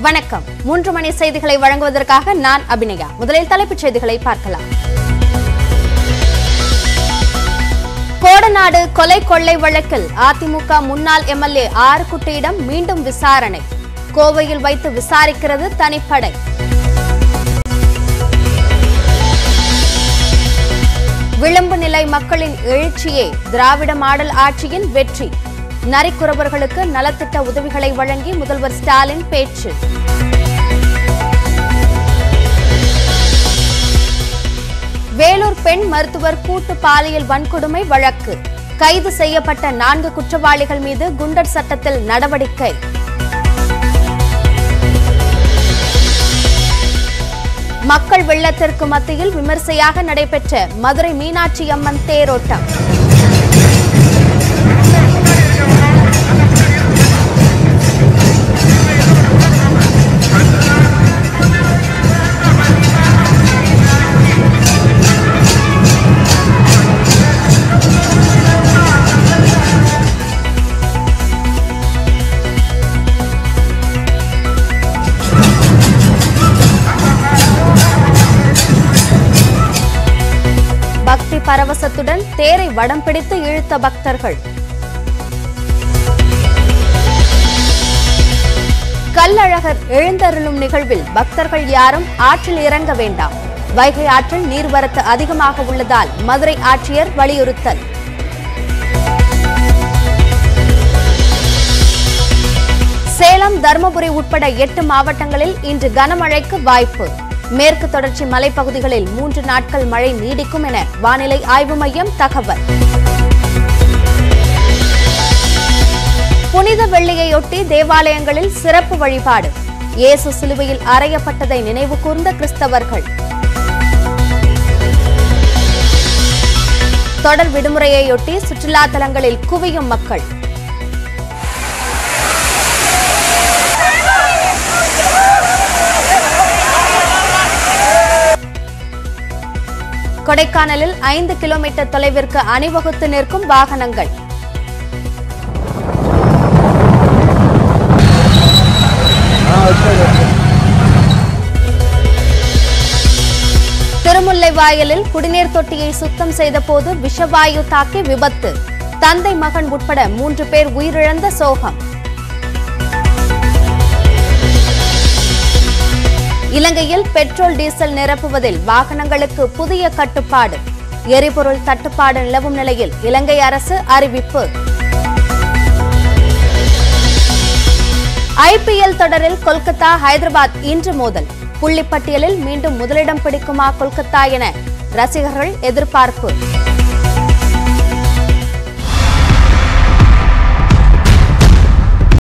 வணக்கம் மூன்று மணி செய்திகளை வழங்குவதற்காக நான் அபிநயா முதலில் தலைப்புச் செய்திகளை பார்க்கலாம் கோடநாடு கொலை கொள்ளை வழக்கில் அதிமுக முன்னாள் எம்எல்ஏ ஆறுகுட்டியிடம் மீண்டும் விசாரணை கோவையில் வைத்து விசாரிக்கிறது தனிப்படை விளிம்பு நிலை மக்களின் எழுச்சியே திராவிட மாடல் ஆட்சியின் வெற்றி நரிக்குறவர்களுக்கு நலத்திட்ட உதவிகளை வழங்கி முதல்வர் ஸ்டாலின் பேச்சு வேலூர் பெண் மருத்துவர் கூட்டு பாலியல் வன்கொடுமை வழக்கு கைது செய்யப்பட்ட நான்கு குற்றவாளிகள் மீது குண்டர் சட்டத்தில் நடவடிக்கை மக்கள் வெள்ளத்திற்கு மத்தியில் விமர்சையாக நடைபெற்ற மதுரை மீனாட்சி அம்மன் தேரோட்டம் பக்தி பரவசத்துடன் தேரை வடம் பிடித்து இழுத்த பக்தர்கள் கல்லழகர் எழுந்தருளும் நிகழ்வில் பக்தர்கள் யாரும் ஆற்றில் இறங்க வேண்டாம் வைகை ஆற்றில் நீர்வரத்து அதிகமாக உள்ளதால் மதுரை ஆட்சியர் வலியுறுத்தல் சேலம் தருமபுரி உட்பட எட்டு மாவட்டங்களில் இன்று கனமழைக்கு வாய்ப்பு மேற்கு தொடர்ச்சி மலைப்பகுதிகளில் மூன்று நாட்கள் மழை நீடிக்கும் என வானிலை ஆய்வு மையம் தகவல் புனித வெள்ளியையொட்டி தேவாலயங்களில் சிறப்பு வழிபாடு இயேசு சிலுவையில் அறையப்பட்டதை நினைவு கூர்ந்த கிறிஸ்தவர்கள் தொடர் விடுமுறையையொட்டி சுற்றுலா தலங்களில் குவியும் மக்கள் கொடைக்கானலில் ஐந்து கிலோமீட்டர் தொலைவிற்கு அணிவகுத்து நிற்கும் வாகனங்கள் திருமுல்லைவாயலில் குடிநீர் தொட்டியை சுத்தம் செய்தபோது விஷவாயு தாக்கி விபத்து தந்தை மகன் உட்பட மூன்று பேர் உயிரிழந்த சோகம் இலங்கையில் பெட்ரோல் டீசல் நிரப்புவதில் வாகனங்களுக்கு புதிய கட்டுப்பாடு எரிபொருள் தட்டுப்பாடு நிலவும் நிலையில் இலங்கை அரசு அறிவிப்பு ஐபிஎல் தொடரில் கொல்கத்தா ஹைதராபாத் இன்று மோதல் புள்ளிப்பட்டியலில் மீண்டும் முதலிடம் பிடிக்குமா கொல்கத்தா என ரசிகர்கள் எதிர்பார்ப்பு